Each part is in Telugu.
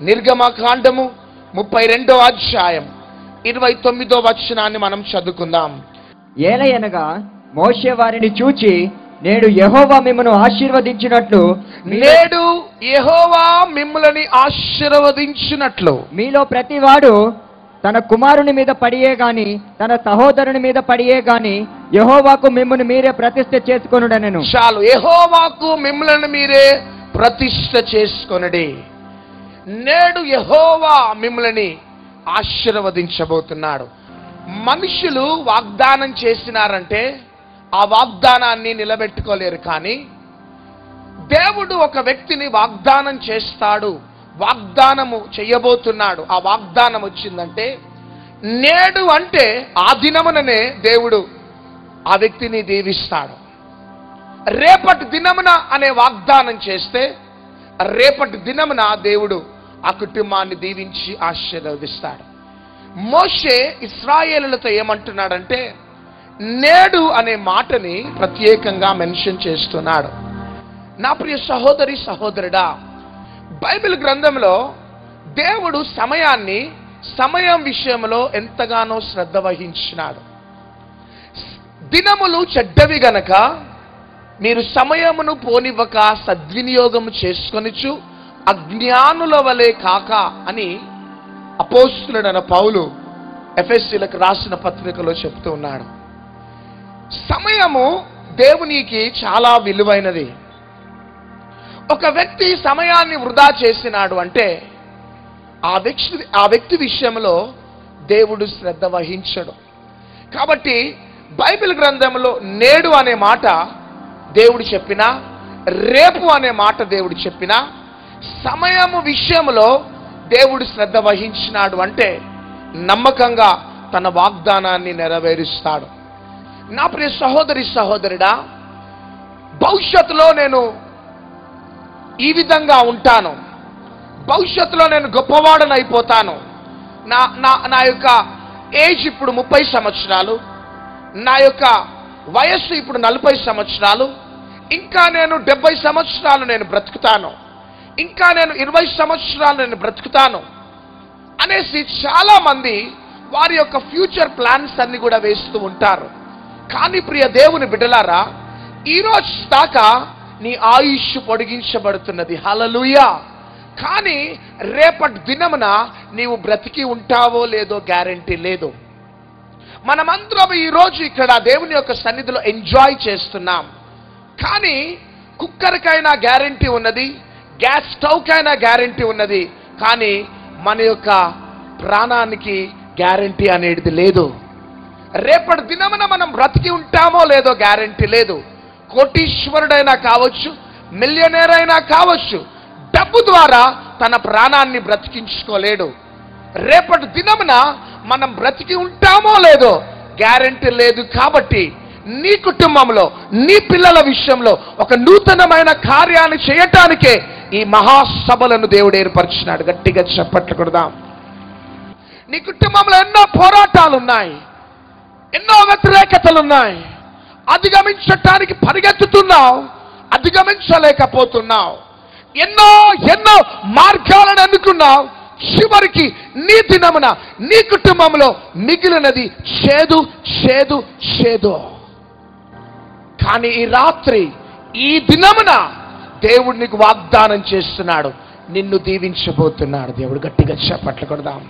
నిర్గమకాండము ముప్పై రెండో అధ్యాయం ఇరవై తొమ్మిదో వచనాన్ని మనం చదువుకుందాం ఏలయనగా మోషే వారిని చూచి నేడు యెహోవా మిమ్మను ఆశీర్వదించినట్లు మీలో- నేడు యెహోవా మిమ్మల్ని ఆశీర్వదించినట్లు మీలో ప్రతివాడు తన కుమారుని మీద పడియే గాని తన సహోదరుని మీద పడియే గాని యెహోవాకు మిమ్మల్ని మీరే ప్రతిష్ఠ చేసుకొనుడనెను చాలు యెహోవాకు మిమ్మల్ని మీరే ప్రతిష్ట చేసుకొనడి నేడు యెహోవా మిమ్మల్ని ఆశీర్వదించబోతున్నాడు మనుషులు వాగ్దానం చేసినారంటే ఆ వాగ్దానాన్ని నిలబెట్టుకోలేరు కానీ దేవుడు ఒక వ్యక్తిని వాగ్దానం చేస్తాడు వాగ్దానము చేయబోతున్నాడు ఆ వాగ్దానం వచ్చిందంటే నేడు అంటే ఆ దినముననే దేవుడు ఆ వ్యక్తిని దీవిస్తాడు రేపటి దినమున అనే వాగ్దానం చేస్తే రేపటి దినమున దేవుడు ఆ కుటుంబాన్ని దీవించి ఆశీర్వదిస్తాడు మోషే ఇస్రాయేలులతో ఏమంటున్నాడంటే నేడు అనే మాటని ప్రత్యేకంగా మెన్షన్ చేస్తున్నాడు నా ప్రియ సహోదరి సహోదరుడా బైబిల్ గ్రంథంలో దేవుడు సమయాన్ని సమయం విషయంలో ఎంతగానో శ్రద్ధ వహించినాడు దినములు చెడ్డవి గనక మీరు సమయమును పోనివ్వక సద్వినియోగం చేసుకొనిచు అజ్ఞానుల వలె కాక అని అపోస్తులుడన పౌలు ఎఫ్ఎస్సీలకు రాసిన పత్రికలో చెప్తూ ఉన్నాడు సమయము దేవునికి చాలా విలువైనది ఒక వ్యక్తి సమయాన్ని వృధా చేసినాడు అంటే ఆ వ్యక్తి ఆ వ్యక్తి విషయంలో దేవుడు శ్రద్ధ వహించడు కాబట్టి బైబిల్ గ్రంథంలో నేడు అనే మాట దేవుడు చెప్పినా రేపు అనే మాట దేవుడు చెప్పినా సమయము విషయంలో దేవుడు శ్రద్ధ వహించినాడు అంటే నమ్మకంగా తన వాగ్దానాన్ని నెరవేరుస్తాడు నా ప్రియ సహోదరి సహోదరుడా భవిష్యత్తులో నేను ఈ విధంగా ఉంటాను భవిష్యత్తులో నేను గొప్పవాడని అయిపోతాను నా నా నా యొక్క ఏజ్ ఇప్పుడు ముప్పై సంవత్సరాలు నా యొక్క వయస్సు ఇప్పుడు నలభై సంవత్సరాలు ఇంకా నేను డెబ్బై సంవత్సరాలు నేను బ్రతుకుతాను ఇంకా నేను ఇరవై సంవత్సరాలు నేను బ్రతుకుతాను అనేసి చాలా మంది వారి యొక్క ఫ్యూచర్ ప్లాన్స్ అన్ని కూడా వేస్తూ ఉంటారు కానీ ప్రియ దేవుని బిడ్డలారా ఈ రోజు దాకా నీ ఆయుష్ పొడిగించబడుతున్నది హలలుయా కానీ రేపటి దినమున నీవు బ్రతికి ఉంటావో లేదో గ్యారంటీ లేదు మనమందరం ఈ రోజు ఇక్కడ దేవుని యొక్క సన్నిధిలో ఎంజాయ్ చేస్తున్నాం కానీ కుక్కర్కైనా గ్యారంటీ ఉన్నది గ్యాస్ స్టవ్కైనా గ్యారంటీ ఉన్నది కానీ మన యొక్క ప్రాణానికి గ్యారంటీ అనేది లేదు రేపటి దినమున మనం బ్రతికి ఉంటామో లేదో గ్యారంటీ లేదు కోటీశ్వరుడైనా కావచ్చు మిలియనేర్ అయినా కావచ్చు డబ్బు ద్వారా తన ప్రాణాన్ని బ్రతికించుకోలేడు రేపటి దినమున మనం బ్రతికి ఉంటామో లేదో గ్యారంటీ లేదు కాబట్టి నీ కుటుంబంలో నీ పిల్లల విషయంలో ఒక నూతనమైన కార్యాన్ని చేయటానికే ఈ మహాసభలను దేవుడు ఏర్పరిచినాడు గట్టిగా చప్పట్లు కొడదాం నీ కుటుంబంలో ఎన్నో పోరాటాలు ఉన్నాయి ఎన్నో వ్యతిరేకతలు ఉన్నాయి అధిగమించటానికి పరిగెత్తుతున్నావు అధిగమించలేకపోతున్నావు ఎన్నో ఎన్నో మార్గాలను అందుకున్నావు చివరికి నీ దినమున నీ కుటుంబంలో మిగిలినది చేదు చేదు చేదు కానీ ఈ రాత్రి ఈ దినమున దేవుడు నీకు వాగ్దానం చేస్తున్నాడు నిన్ను దీవించబోతున్నాడు దేవుడు గట్టిగా చెప్పట్లు కొడదాం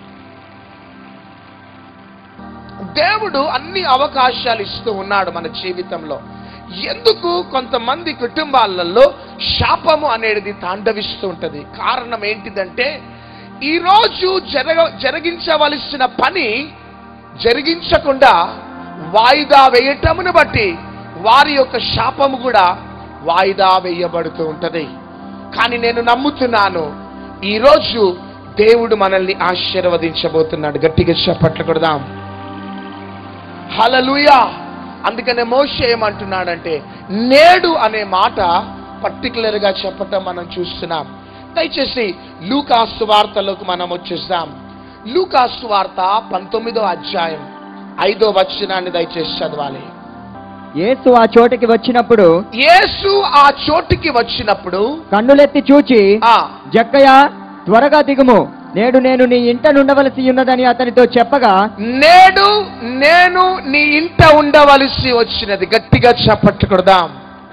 దేవుడు అన్ని అవకాశాలు ఇస్తూ ఉన్నాడు మన జీవితంలో ఎందుకు కొంతమంది కుటుంబాలలో శాపము అనేది తాండవిస్తూ ఉంటది కారణం ఏంటిదంటే ఈరోజు జరగ జరిగించవలసిన పని జరిగించకుండా వాయిదా వేయటమును బట్టి వారి యొక్క శాపము కూడా వాయిదా వేయబడుతూ ఉంటది కానీ నేను నమ్ముతున్నాను ఈరోజు దేవుడు మనల్ని ఆశీర్వదించబోతున్నాడు గట్టిగా చెప్పట్లు కొడదాం హలలుయా అందుకనే మోషే ఏమంటున్నాడంటే నేడు అనే మాట పర్టికులర్ గా చెప్పటం మనం చూస్తున్నాం దయచేసి లూకాసు వార్తలోకి మనం వచ్చేసాం లూకాసు వార్త పంతొమ్మిదో అధ్యాయం ఐదో వచనాన్ని దయచేసి చదవాలి యేసు ఆ చోటికి వచ్చినప్పుడు యేసు ఆ చోటికి వచ్చినప్పుడు కన్నులెత్తి చూచి ఆ జక్కయ్య త్వరగా దిగుము నేడు నేను నీ ఇంట నుండవలసి ఉన్నదని అతనితో చెప్పగా నేడు నేను నీ ఇంట ఉండవలసి వచ్చినది గట్టిగా చప్పట్లు కొడదాం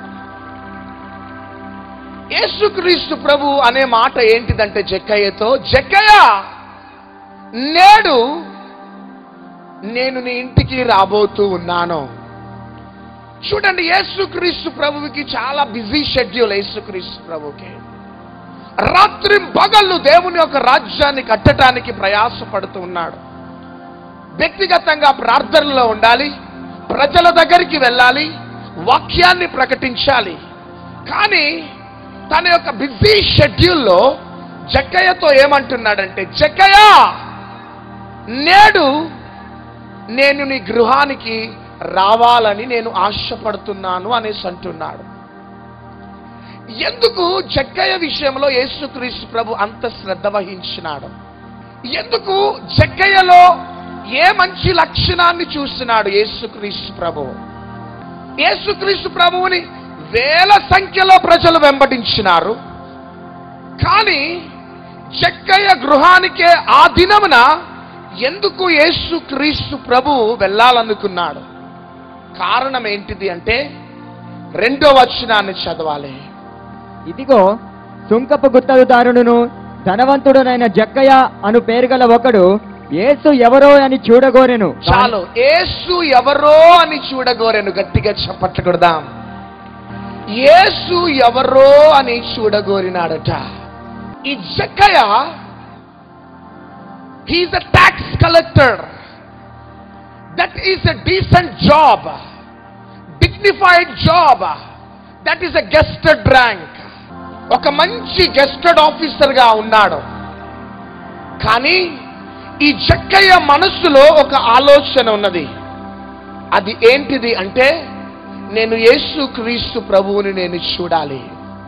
యేసుక్రీస్తు ప్రభు అనే మాట ఏంటిదంటే జక్కయ్యతో జక్కయ్య నేడు నేను నీ ఇంటికి రాబోతూ ఉన్నాను చూడండి యేసుక్రీస్తు ప్రభువుకి చాలా బిజీ షెడ్యూల్ యేసుక్రీస్తు ప్రభుకి రాత్రి పగళ్ళు దేవుని యొక్క రాజ్యాన్ని కట్టడానికి ప్రయాసపడుతూ ఉన్నాడు వ్యక్తిగతంగా ప్రార్థనలో ఉండాలి ప్రజల దగ్గరికి వెళ్ళాలి వాక్యాన్ని ప్రకటించాలి కానీ తన యొక్క బిజీ షెడ్యూల్లో జక్కయ్యతో ఏమంటున్నాడంటే జక్కయ్య నేడు నేను నీ గృహానికి రావాలని నేను ఆశపడుతున్నాను అనేసి అంటున్నాడు ఎందుకు జక్కయ్య విషయంలో యేసుక్రీస్తు ప్రభు అంత శ్రద్ధ వహించినాడు ఎందుకు జక్కయ్యలో ఏ మంచి లక్షణాన్ని చూస్తున్నాడు యేసుక్రీస్తు ప్రభు యేసుక్రీస్తు ప్రభువుని వేల సంఖ్యలో ప్రజలు వెంబడించినారు కానీ జక్కయ్య గృహానికే ఆ దినమున ఎందుకు యేసుక్రీస్తు ప్రభు వెళ్ళాలనుకున్నాడు కారణం ఏంటిది అంటే రెండో వచనాన్ని చదవాలి ఇదిగో సుంకపు గుత్తలుదారుడును ధనవంతుడునైన జక్కయ్య అను పేరు గల ఒకడు యేసు ఎవరో అని చూడగోరెను చాలు యేసు ఎవరో అని చూడగోరెను గట్టిగా చప్పట్లు కొడదాం యేసు ఎవరో అని చూడగోరినాడట ఈ జక్కయ్య he's a tax collector that is a decent job dignified job that is a gazetted rank ఒక మంచి గెస్టెడ్ ఆఫీసర్ గా ఉన్నాడు కానీ ఈ జక్కయ్య మనస్సులో ఒక ఆలోచన ఉన్నది అది ఏంటిది అంటే నేను యేసు క్రీస్తు ప్రభువుని నేను చూడాలి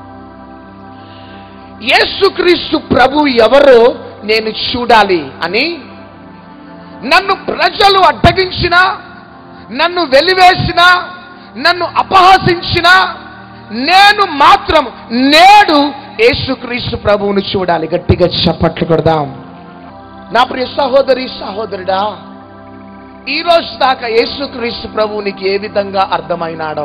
యేసుక్రీస్తు ప్రభు ఎవరో నేను చూడాలి అని నన్ను ప్రజలు అడ్డగించినా నన్ను వెలివేసినా నన్ను అపహసించినా నేను మాత్రం నేడు యేసుక్రీస్తు ప్రభువును చూడాలి గట్టిగా చప్పట్లు కొడదాం నా ప్రియ సహోదరి సహోదరుడా ఈ రోజు దాకా యేసుక్రీస్తు ప్రభువు నీకు ఏ విధంగా అర్థమైనాడో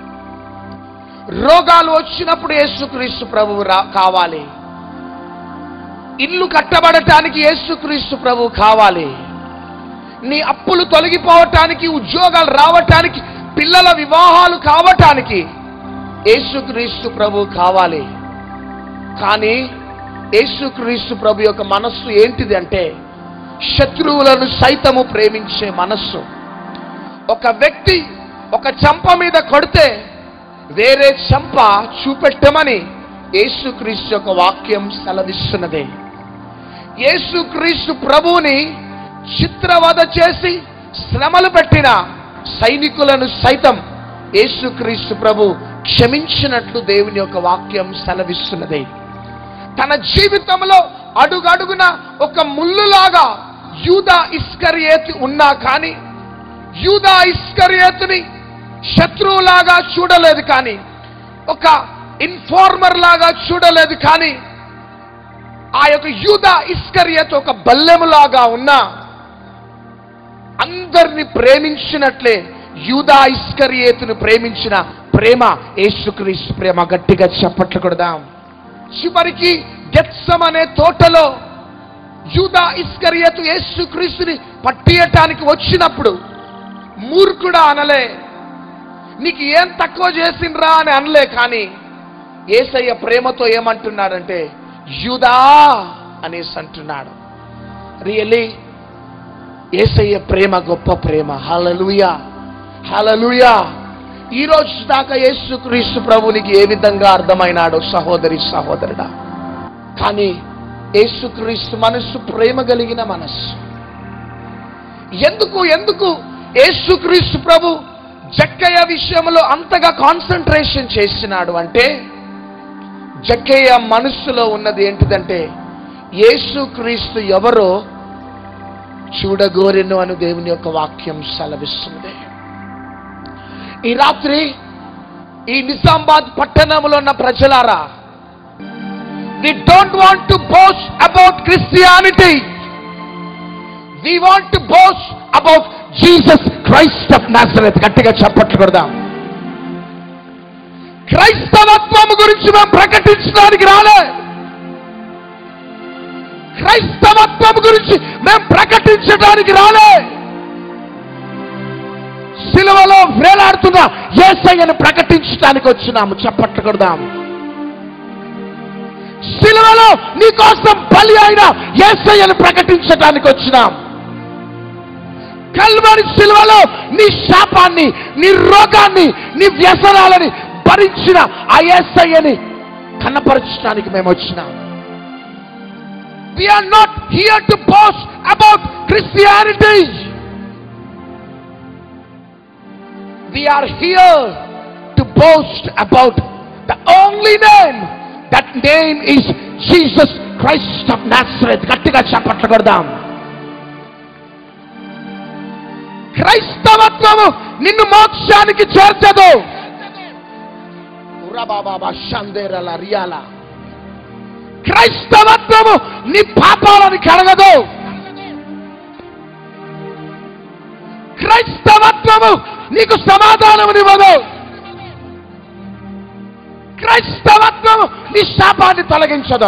రోగాలు వచ్చినప్పుడు యేసుక్రీస్తు ప్రభువు రా కావాలి ఇల్లు కట్టబడటానికి యేసుక్రీస్తు ప్రభువు కావాలి నీ అప్పులు తొలగిపోవటానికి ఉద్యోగాలు రావటానికి పిల్లల వివాహాలు కావటానికి యేసుక్రీస్తు ప్రభు కావాలి కానీ యేసుక్రీస్తు ప్రభు యొక్క మనస్సు ఏంటిది అంటే శత్రువులను సైతము ప్రేమించే మనస్సు ఒక వ్యక్తి ఒక చంప మీద కొడితే వేరే చంప చూపెట్టమని యేసుక్రీస్తు యొక్క వాక్యం సెలవిస్తున్నది యేసుక్రీస్తు ప్రభువుని చిత్రవద చేసి శ్రమలు పెట్టిన సైనికులను సైతం యేసుక్రీస్తు ప్రభు క్షమించినట్లు దేవుని యొక్క వాక్యం సెలవిస్తున్నది తన జీవితంలో అడుగడుగున ఒక ముళ్ళులాగా యూదా ఇస్కరియేతు ఉన్నా కానీ యూదా ఇస్కరియేతుని శత్రువులాగా చూడలేదు కానీ ఒక ఇన్ఫార్మర్ లాగా చూడలేదు కానీ ఆ యొక్క యూదా ఇస్కరియేతు ఒక బల్లెములాగా ఉన్నా అందరిని ప్రేమించినట్లే యూదా ఇస్కరియేతును ప్రేమించిన ప్రేమ యేసుక్రీస్తు ప్రేమ గట్టిగా చప్పట్లు కొడదాం చివరికి గెత్సం అనే తోటలో యూదా ఇస్కరియతు యేసుక్రీస్తుని పట్టియటానికి వచ్చినప్పుడు మూర్ఖుడా అనలే నీకు ఏం తక్కువ చేసిండ్రా అని అనలే కానీ ఏసయ్య ప్రేమతో ఏమంటున్నాడంటే యూదా అనేసి అంటున్నాడు రియలీ ఏసయ్య ప్రేమ గొప్ప ప్రేమ హలలుయా హలలుయా ఈ రోజు దాకా యేసుక్రీస్తు ప్రభునికి ఏ విధంగా అర్థమైనాడో సహోదరి సహోదరుడా కానీ యేసుక్రీస్తు మనస్సు ప్రేమ కలిగిన మనస్సు ఎందుకు ఎందుకు యేసుక్రీస్తు ప్రభు జక్కయ్య విషయంలో అంతగా కాన్సన్ట్రేషన్ చేసినాడు అంటే జక్కయ్య మనస్సులో ఉన్నది ఏంటిదంటే యేసుక్రీస్తు ఎవరో చూడగోరెను అని దేవుని యొక్క వాక్యం సెలవిస్తుంది ఈ రాత్రి ఈ నిజామాబాద్ పట్టణంలో ఉన్న ప్రజలారా We don't want to boast about Christianity. We want to boast about Jesus Christ of Nazareth. గట్టిగా చప్పట్లు కొడదాం క్రైస్తవత్వం గురించి మేము ప్రకటించడానికి రాలే క్రైస్తవత్వం గురించి మేము ప్రకటించడానికి రాలే సిలువలో వేలాడుతున్న ఏసయ్యను ప్రకటించడానికి వచ్చినాము చప్పట్లు కొడదాం సిలువలో నీకోసం బలి అయిన ఏసయ్యను ప్రకటించడానికి వచ్చినాం కల్వరి సిలువలో నీ శాపాన్ని నీ రోగాన్ని నీ వ్యసనాలని భరించిన ఆ ఏసయ్యని కనపరచడానికి మేము వచ్చినాం we are not here to post about Christianity we are here to boast about the only name. That name is Jesus Christ of Nazareth. గట్టిగా చప్పట్లు కొడదాం క్రైస్తవత్వము నిన్ను మోక్షానికి చేర్చదు ఉర్రబాబాబా షందేరల రియాల క్రైస్తవత్వము నీ పాపాలను కడగదు క్రైస్తవత్వము నీకు సమాధానమునివ్వదు క్రైస్తవత్వము నీ శాపాన్ని తొలగించదు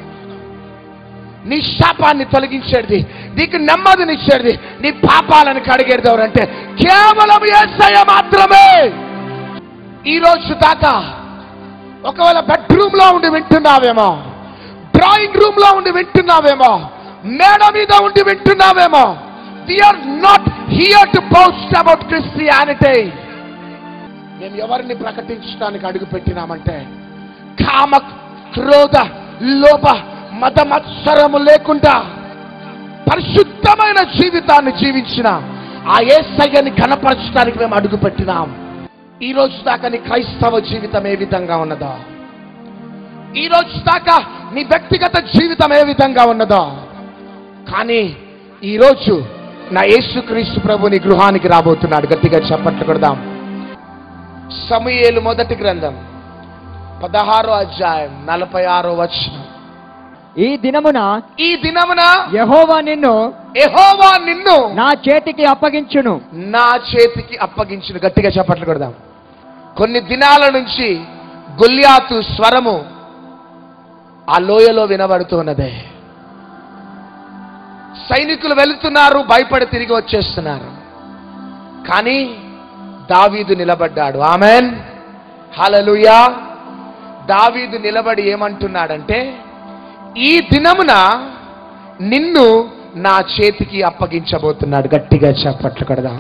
నీ శాపాన్ని తొలగించేది నీకు నెమ్మదినిచ్చేది నీ పాపాలను కడిగేది ఎవరంటే కేవలం ఏసయ్య మాత్రమే ఈ రోజు దాకా ఒకవేళ బెడ్రూమ్ లో ఉండి వింటున్నావేమో డ్రాయింగ్ రూమ్ లో ఉండి వింటున్నావేమో మేడ మీద ఉండి వింటున్నావేమో we are not here to post about Christianity మేము ఎవరిని ప్రకటించడానికి అడుగు పెట్టినామంటే కామ క్రోధ లోభ మత మత్సరము లేకుండా పరిశుద్ధమైన జీవితాన్ని జీవించిన ఆ ఏసయ్యని కనపరచడానికి మేము అడుగు పెట్టినాం ఈ రోజు దాకా నీ క్రైస్తవ జీవితం ఏ విధంగా ఉన్నదో ఈ రోజు దాకా నీ వ్యక్తిగత జీవితం ఏ విధంగా ఉన్నదో కానీ ఈ రోజు నా యేసుక్రీస్తు ప్రభు నీ గృహానికి రాబోతున్నాడు గట్టిగా చప్పట్లు కొడదాం సమూయేలు మొదటి గ్రంథం పదహారో అధ్యాయం నలభై ఆరో వచనం ఈ దినమున ఈ దినమున యహోవా నిన్ను ఎహోవా నిన్ను నా చేతికి అప్పగించును నా చేతికి అప్పగించిన గట్టిగా చప్పట్లు కొడదాం కొన్ని దినాల నుంచి గొల్యాతు స్వరము ఆ లోయలో వినబడుతున్నదే సైనికులు వెళుతున్నారు భయపడి తిరిగి వచ్చేస్తున్నారు కానీ దావీదు నిలబడ్డాడు ఆమెన్ హలలుయా దావీదు నిలబడి ఏమంటున్నాడంటే ఈ దినమున నిన్ను నా చేతికి అప్పగించబోతున్నాడు గట్టిగా చప్పట్లు కడదాం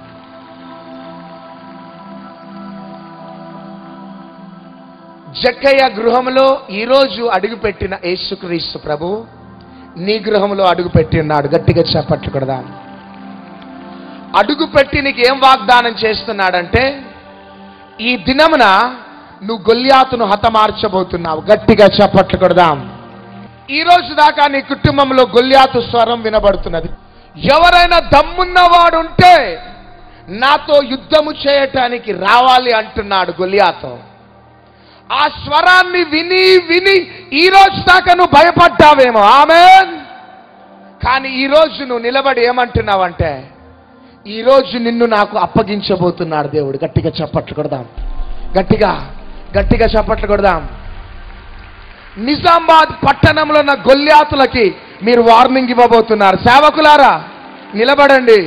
జక్కయ్య గృహంలో ఈరోజు అడుగుపెట్టిన యేసుక్రీస్తు ప్రభు నీ గృహంలో అడుగుపెట్టి ఉన్నాడు గట్టిగా చప్పట్లు కొడదాం అడుగుపెట్టి నీకు ఏం వాగ్దానం చేస్తున్నాడంటే ఈ దినమున నువ్వు గొల్యాతును హతమార్చబోతున్నావు గట్టిగా చప్పట్లు కొడదాం ఈ రోజు దాకా నీ కుటుంబంలో గొల్యాతు స్వరం వినబడుతున్నది ఎవరైనా దమ్మున్నవాడు ఉంటే నాతో యుద్ధము చేయటానికి రావాలి అంటున్నాడు గొల్యాతో ఆ స్వరాన్ని విని విని ఈ రోజు దాకా నువ్వు భయపడ్డావేమో ఆమె కానీ ఈ రోజు నువ్వు నిలబడి ఏమంటున్నావంటే ఈ రోజు నిన్ను నాకు అప్పగించబోతున్నాడు దేవుడు గట్టిగా చప్పట్లు కొడదాం గట్టిగా గట్టిగా చప్పట్లు కొడదాం నిజామాబాద్ పట్టణంలో ఉన్న గొల్యాతులకి మీరు వార్నింగ్ ఇవ్వబోతున్నారు సేవకులారా నిలబడండి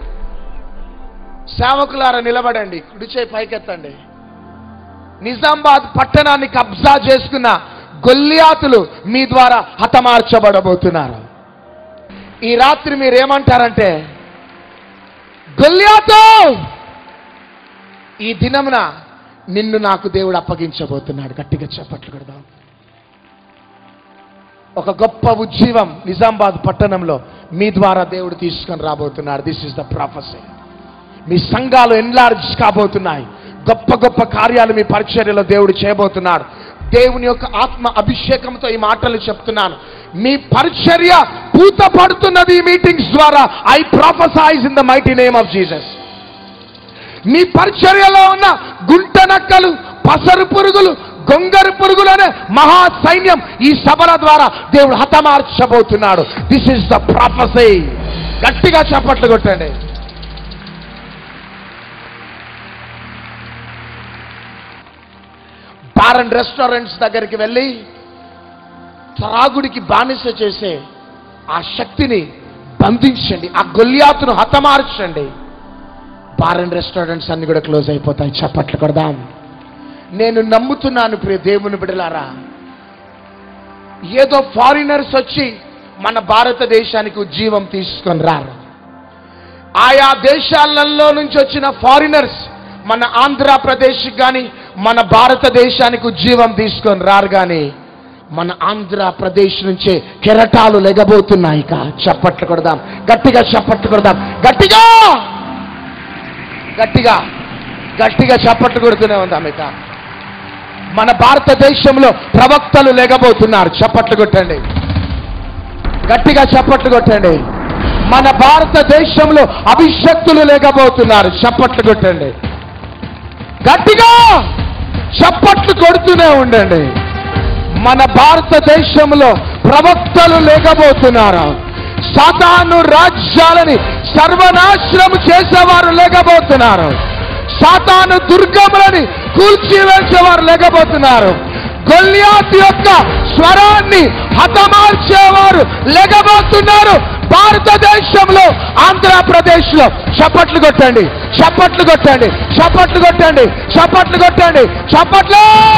సేవకులారా నిలబడండి కుడిచే పైకెత్తండి నిజామాబాద్ పట్టణాన్ని కబ్జా చేసుకున్న గొల్లియాతులు మీ ద్వారా హతమార్చబడబోతున్నారు ఈ రాత్రి మీరు ఏమంటారంటే గొల్లియాతో ఈ దినమున నిన్ను నాకు దేవుడు అప్పగించబోతున్నాడు గట్టిగా చెప్పట్లు కొడదాం ఒక గొప్ప ఉజ్జీవం నిజామాబాద్ పట్టణంలో మీ ద్వారా దేవుడు తీసుకొని రాబోతున్నాడు దిస్ ఇస్ ద ప్రాఫెసీ మీ సంఘాలు ఎన్లార్జ్ కాబోతున్నాయి గొప్ప గొప్ప కార్యాలు మీ పరిచర్యలో దేవుడు చేయబోతున్నాడు దేవుని యొక్క ఆత్మ అభిషేకంతో ఈ మాటలు చెప్తున్నాను మీ పరిచర్య పూత పడుతున్నది ఈ మీటింగ్స్ ద్వారా I prophesy in the mighty name of Jesus మీ పరిచర్యలో ఉన్న గుంట నక్కలు పసరు పురుగులు గొంగరు పురుగులనే మహా సైన్యం ఈ సభల ద్వారా దేవుడు హతమార్చబోతున్నాడు దిస్ ఇస్ ద ప్రాఫసీ గట్టిగా చప్పట్లు కొట్టండి బార్ అండ్ రెస్టారెంట్స్ దగ్గరికి వెళ్ళి త్రాగుడికి బానిస చేసే ఆ శక్తిని బంధించండి ఆ గొల్యాతును హతమార్చండి బార్ అండ్ రెస్టారెంట్స్ అన్ని కూడా క్లోజ్ అయిపోతాయి చప్పట్లు కొడదాం నేను నమ్ముతున్నాను ప్రియ దేవుని బిడలారా ఏదో ఫారినర్స్ వచ్చి మన భారతదేశానికి ఉజ్జీవం తీసుకొని రారు ఆయా దేశాలలో నుంచి వచ్చిన ఫారినర్స్ మన ఆంధ్రప్రదేశ్ కానీ మన భారతదేశానికి ఉజ్జీవం తీసుకొని రారు కానీ మన ఆంధ్రప్రదేశ్ నుంచే కెరటాలు లెగబోతున్నాయి ఇక చప్పట్లు కొడదాం గట్టిగా చప్పట్లు కొడదాం గట్టిగా గట్టిగా గట్టిగా చప్పట్లు కొడుతూనే ఉందాం ఇక మన భారతదేశంలో ప్రవక్తలు లేగబోతున్నారు చప్పట్లు కొట్టండి గట్టిగా చప్పట్లు కొట్టండి మన భారతదేశంలో అభిషక్తులు లేకపోతున్నారు చప్పట్లు కొట్టండి గట్టిగా చప్పట్లు కొడుతూనే ఉండండి మన భారతదేశంలో ప్రవక్తలు లేకపోతున్నారు సాతాను రాజ్యాలని సర్వనాశనం చేసేవారు లేకపోతున్నారు సాతాను దుర్గములని కూల్చివేసేవారు లేకపోతున్నారు గొల్యాత్ యొక్క స్వరాన్ని హతమార్చేవారు లేకపోతున్నారు భారతదేశంలో ఆంధ్రప్రదేశ్ లో చప్పట్లు కొట్టండి చప్పట్లు కొట్టండి చప్పట్లు కొట్టండి చప్పట్లు కొట్టండి చప్పట్లు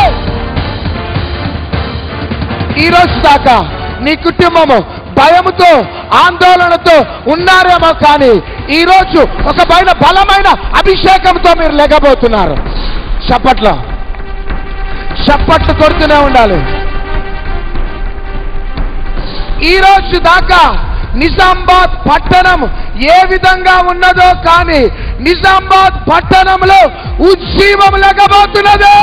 ఈ రోజు దాకా నీ కుటుంబము భయముతో ఆందోళనతో ఉన్నారేమో కానీ ఈ రోజు ఒక పైన బలమైన అభిషేకంతో మీరు లేకపోతున్నారు చప్పట్లో చప్పట్లు కొడుతూనే ఉండాలి ఈ రోజు దాకా నిజామాబాద్ పట్టణం ఏ విధంగా ఉన్నదో కానీ నిజామాబాద్ పట్టణంలో ఉజ్జీవం లేకపోతున్నది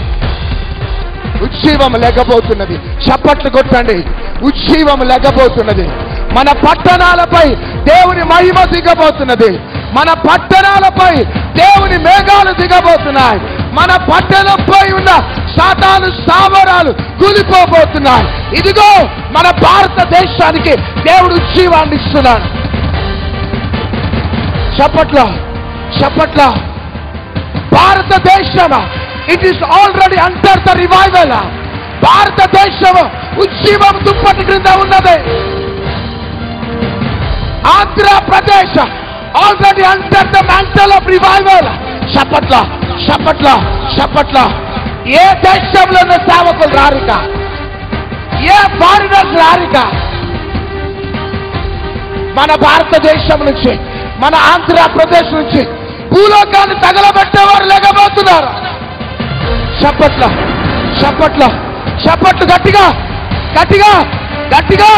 ఉజ్జీవం లేకపోతున్నది చప్పట్లు కొట్టండి ఉజ్జీవం లేకపోతున్నది మన పట్టణాలపై దేవుని మహిమ దిగబోతున్నది మన పట్టణాలపై దేవుని మేఘాలు దిగబోతున్నాయి మన పట్టణంపై ఉన్న సాతాను స్థావరాలు కూలిపోబోతున్నాయి ఇదిగో మన భారతదేశానికి దేవుడు ఉజ్జీవాన్ని ఇస్తున్నాడు చప్పట్లో చప్పట్లో భారతదేశం it is already under the revival భారతదేశం ఉజ్జీవం దుప్పటి క్రింద ఉన్నది Andhra Pradesh already under the mental of revival చప్పట్ల చప్పట్ల చప్పట్ల ఏ దేశంలో ఉన్న సేవకులు రారిక ఏ ఫారినర్స్ రారిక మన భారతదేశం నుంచి మన ఆంధ్రప్రదేశ్ నుంచి భూలోకాన్ని తగలబెట్టేవారు లేకపోతున్నారు చప్పట్ల చప్పట్ల చప్పట్లు గట్టిగా గట్టిగా గట్టిగా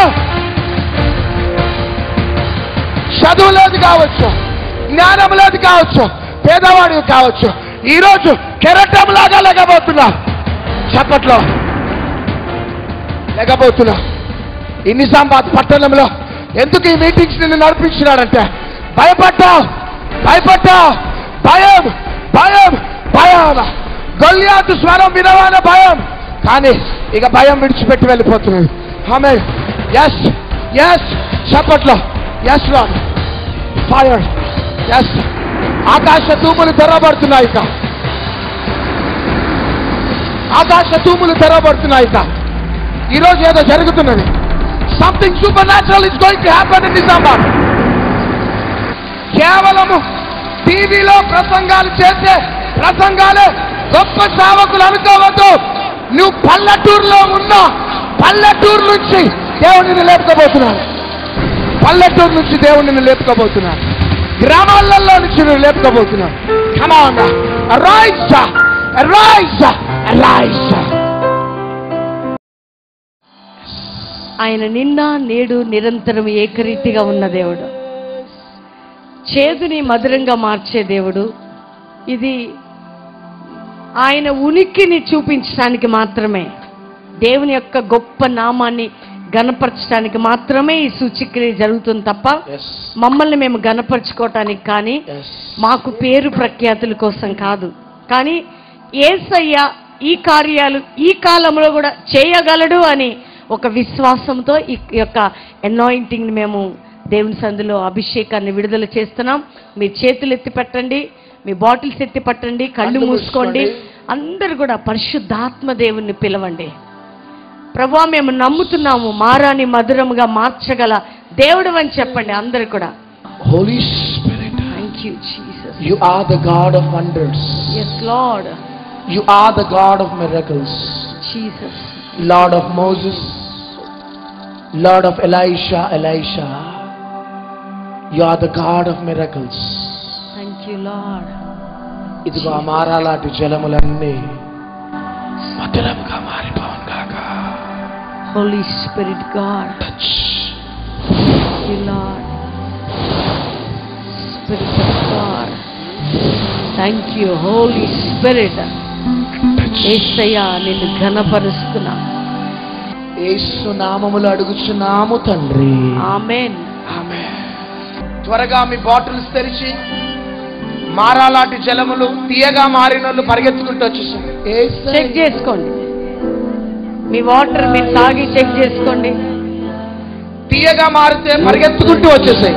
చదువు లేదు కావచ్చు జ్ఞానం లేదు కావచ్చు పేదవాడు కావచ్చు ఈరోజు కెరటం లాగా లేకపోతున్నా చప్పట్లో లేకపోతున్నా ఈ నిజామాబాద్ పట్టణంలో ఎందుకు ఈ మీటింగ్స్ నిన్ను నడిపించినాడంటే భయపడ్డా భయపడ్డా భయం భయం భయం గొల్యాతు స్వరం వినవాన భయం కానీ ఇక భయం విడిచిపెట్టి వెళ్ళిపోతున్నాడు ఆమె ఎస్ ఎస్ చప్పట్లో ఎస్ రాడ్ ఫైర్ ఎస్ ఆకాశ తూములు తెరవబడుతున్నాయి ఇక ఆకాశ తూములు తెరవబడుతున్నాయి ఇక ఈరోజు ఏదో జరుగుతున్నది something supernatural is going to happen in Nizamabad కేవలము టీవీలో ప్రసంగాలు చేసే ప్రసంగాలే గొప్ప సేవకులు అనుకోవద్దు నువ్వు పల్లెటూరులో ఉన్న పల్లెటూరు నుంచి దేవుడిని లేపుకోబోతున్నాడు పల్లెటూరు నుంచి దేవుడిని లేపుకోబోతున్నాడు గ్రామాలలో నుంచి నువ్వు లేపుకోబోతున్నావు కమాన్ రైస్ రైస్ రైస్ ఆయన నిన్న నేడు నిరంతరం ఏకరీతిగా ఉన్న దేవుడు చేదుని మధురంగా మార్చే దేవుడు ఇది ఆయన ఉనికిని చూపించడానికి మాత్రమే దేవుని యొక్క గొప్ప నామాన్ని గనపరచడానికి మాత్రమే ఈ సూచిక్రియ జరుగుతుంది తప్ప ఎస్ మమ్మల్ని మేము గనపరుచుకోవటానికి కానీ ఎస్ మాకు పేరు ప్రఖ్యాతుల కోసం కాదు కానీ ఏసయ్య ఈ కార్యాలు ఈ కాలంలో కూడా చేయగలడు అని ఒక విశ్వాసంతో ఈ యొక్క అనాయింటింగ్ని మేము దేవుని సందులో అభిషేకాన్ని విడుదల చేస్తున్నాం మీ చేతులు ఎత్తి పెట్టండి మీ బాటిల్స్ ఎత్తి పట్టండి కళ్ళు కళ్ళు మూసుకోండి మూసుకోండి. అందరు కూడా పరిశుద్ధాత్మ దేవుణ్ణి పిలవండి ప్రభా మేము నమ్ముతున్నాము మారాని మధురముగా మార్చగల దేవుడు అని చెప్పండి అందరు కూడా Holy Spirit, thank you Jesus you are the God of wonders. Yes lord You are the God of miracles. Jesus Lord of Moses, Lord of Elisha, Elisha. You are the God of miracles. Thank you lord ఇదిగో ఆ మారాలాంటి జలములన్నీ మధురముగా మారిపోను కాక holy spirit god touch you lord spirit of god thank you holy spirit ఏసయ్యా నిన్ను ఘనపరుస్తున్నా యేసు నామములు అడుగుచున్నాము తండ్రి ఆమెన్ త్వరగా మీ బాటిల్స్ తెరిచి మారాలాంటి జలములు తీయగా మారిన వాళ్ళు పరిగెత్తుకుంటూ వచ్చేసింది చెక్ చేసుకోండి మీ వాటర్ మీరు తాగి చెక్ చేసుకోండి తీయగా మారితే పరిగెత్తుకుంటూ వచ్చేసాయి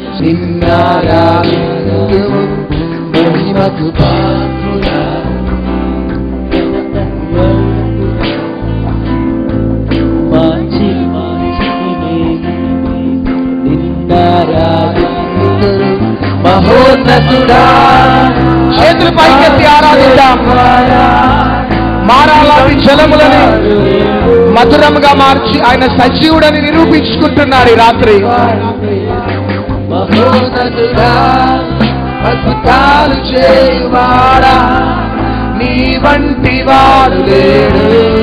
మహోన్నతుడా చేతులు పైకెత్తి ఆరాధిద్దాం మారాలాంటి జలములని మధురముగా మార్చి ఆయన సజీవుడని నిరూపించుకుంటున్నాడు ఈ రాత్రి మహోన్నతుడా అద్భుతాలు చేయువాడా నీ వంటి వాడు లేడు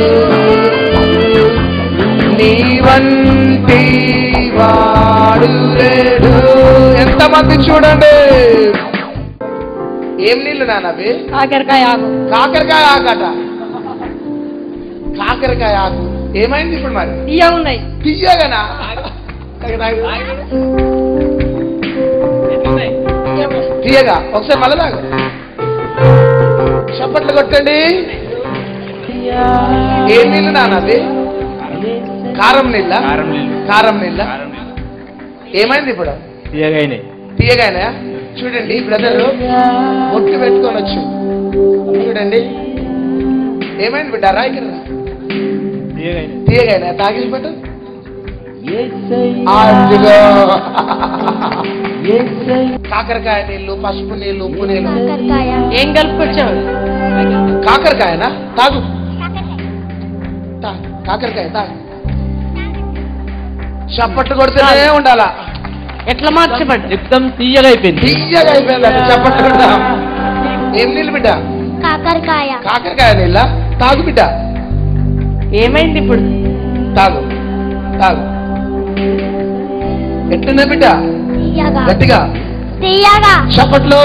నీ వంటి వాడు లేడు ఎంతమంది చూడండి ఏం నీళ్ళు నానవి కాకరకాయ ఆకు కాకరకాయ ఆకట కాకరకాయ ఆకు ఏమైంది ఇప్పుడు మరి ఇయ్య ఉన్నాయి తీయగనా తీయగా ఒకసారి మళ్ళీ తాగు చప్పట్లు కొట్టండి ఏ నీళ్ళు నానది కారం నీళ్ళ కారం నీళ్ళు. కారం నీళ్ళ ఏమైంది ఇప్పుడు తీయగానే తీయగానే చూడండి బ్రదర్ ఒట్టు పెట్టుకొని వచ్చు చూడండి ఏమైంది బిడ్డ రాయికి తీయగానే తీయగానే తాగి పట్టు యేసయ్యా, అదిగో యేసయ్యా. కాకరకాయ నీళ్ళు పసుపు నీళ్ళు ఉప్పు నీళ్ళు ఏం కలుపుకొచ్చావు కాకరకాయనా తాగు తా- కాకరకాయ తాగు చప్పట్లు కొడుతూనే ఉండాలా ఎట్లా మార్చబడ్డా మొత్తం తీయగా అయిపోయింది తీయగా అయిపోయిందండి చప్పట్లు కొడతా ఏం నీళ్ళు బిడ్డ కాకరకాయ కాకరకాయ నీళ్ళ తాగు బిడ్డ ఏమైంది ఇప్పుడు తాగు తాగు ఎట్లున్నా బిడ్డ తీయగా గట్టిగా తీయగా చప్పట్లు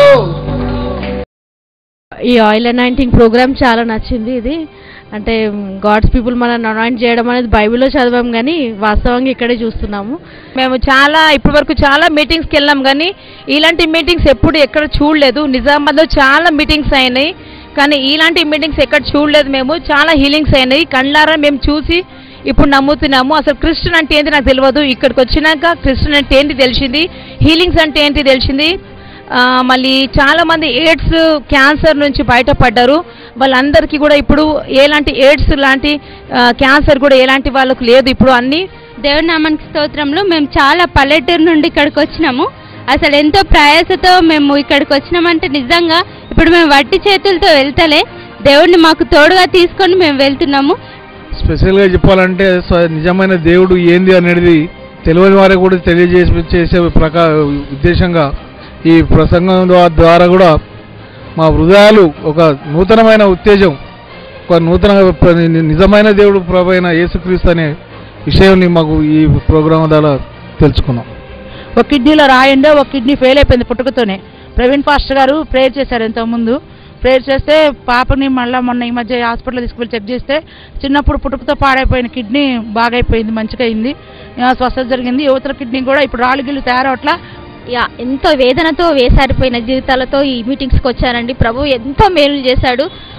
ఈ ఆయిల్ అనాయింటింగ్ ప్రోగ్రామ్ చాలా నచ్చింది ఇది అంటే గాడ్స్ పీపుల్ మనల్ని అనాయింట్ చేయడం అనేది బైబిల్లో చదివాం కానీ వాస్తవంగా ఇక్కడే చూస్తున్నాము మేము చాలా ఇప్పటి వరకు చాలా మీటింగ్స్కి వెళ్ళాం కానీ ఇలాంటి మీటింగ్స్ ఎప్పుడు ఎక్కడ చూడలేదు నిజామాబాద్లో చాలా మీటింగ్స్ అయినాయి కానీ ఇలాంటి మీటింగ్స్ ఎక్కడ చూడలేదు మేము చాలా హీలింగ్స్ అయినాయి కళ్ళారా మేము చూసి ఇప్పుడు నమ్ముతున్నాము అసలు క్రిస్టియన్ అంటే ఏంటి నాకు తెలియదు ఇక్కడికి వచ్చినాక క్రిస్టియన్ అంటే ఏంటి తెలిసింది హీలింగ్స్ అంటే ఏంటి తెలిసింది ఆ, మళ్ళీ చాలా మంది ఎయిడ్స్ క్యాన్సర్ నుంచి బయటపడ్డారు వాళ్ళందరికీ కూడా ఇప్పుడు ఎలాంటి ఎయిడ్స్ లాంటి ఆ, క్యాన్సర్ కూడా ఎలాంటి వాళ్ళకు లేదు ఇప్పుడు అన్ని దేవుడి నామానికి స్తోత్రంలో మేము చాలా పల్లెటూరు నుండి ఇక్కడికి వచ్చినాము అసలు ఎంతో ప్రయాసతో మేము ఇక్కడికి వచ్చినామంటే నిజంగా ఇప్పుడు మేము వట్టి చేతులతో వెళ్తలే దేవుడిని మాకు తోడుగా తీసుకొని మేము వెళ్తున్నాము స్పెషల్గా చెప్పాలంటే స్వ- నిజమైన దేవుడు ఏంది అనేది తెలియని వారికి కూడా తెలియజేసి చేసే ప్రకా ఉద్దేశంగా ఈ ప్రసంగం ద్వా- ద్వారా కూడా మా హృదయాలు ఒక నూతనమైన ఉత్తేజం ఒక నూతన ప్ర- ని- నిజమైన దేవుడు ప్రభు అయిన యేసుక్రీస్తు అనే విషయాన్ని మాకు ఈ ప్రోగ్రాం ద్వారా తెలుసుకున్నాం ఒక కిడ్నీలో రాయండి ఒక కిడ్నీ ఫెయిల్ అయిపోయింది పుట్టుకతోనే ప్రవీణ్ పాస్టర్ గారు ప్రేయర్ చేశారు ఇంతకుముందు ప్రేయర్ చేస్తే పాపని మళ్ళీ మొన్న ఈ మధ్య హాస్పిటల్ తీసుకువెళ్ళి చెక్ చేస్తే చిన్నప్పుడు పుట్టుకతో పాడైపోయిన కిడ్నీ బాగైపోయింది మంచిగా అయింది ఆ, స్వస్థత జరిగింది యువతల కిడ్నీ కూడా ఇప్పుడు రాళ్ళగిళ్ళు తయారవట్లా యా ఎంతో వేదనతో వేసారిపోయిన జీవితాలతో ఈ మీటింగ్స్కి వచ్చానండి ప్రభు ఎంతో మేలు చేశాడు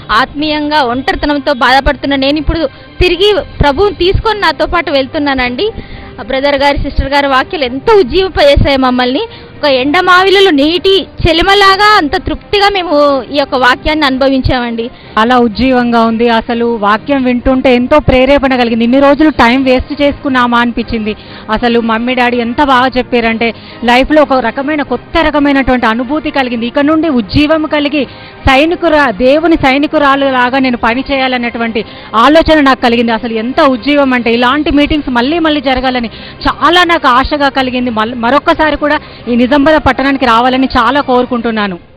ఆత్మీయంగా ఒంటరితనంతో బాధపడుతున్న నేను ఇప్పుడు తిరిగి ప్రభువుని తీసుకొని నాతో పాటు వెళ్తున్నానండి బ్రదర్ గారి సిస్టర్ గారి వాక్యాలు ఎంతో ఉజ్జీవింపజేశాయి మమ్మల్ని ఒక ఎండమావిలలో నీటి చెలిమలాగా అంత తృప్తిగా మేము ఈ యొక్క వాక్యాన్ని అనుభవించామండి చాలా ఉజ్జీవంగా ఉంది అసలు వాక్యం వింటుంటే ఎంతో ప్రేరేపణ కలిగింది ఇన్ని రోజులు టైం వేస్ట్ చేసుకున్నామా అనిపించింది అసలు మమ్మీ డాడీ ఎంత బాగా చెప్పారంటే లైఫ్లో ఒక రకమైన కొత్త రకమైనటువంటి అనుభూతి కలిగింది ఇక నుండి ఉజ్జీవం కలిగి సైనికురా దేవుని సైనికురాలు లాగా నేను పని చేయాలన్నటువంటి ఆలోచన నాకు కలిగింది అసలు ఎంత ఉజ్జీవం అంటే ఇలాంటి మీటింగ్స్ మళ్ళీ మళ్ళీ జరగాలని చాలా నాకు ఆశగా కలిగింది మల్- మరొక్కసారి కూడా ఈ నిజామాబాద్ పట్టణానికి రావాలని చాలా కోరుకుంటున్నాను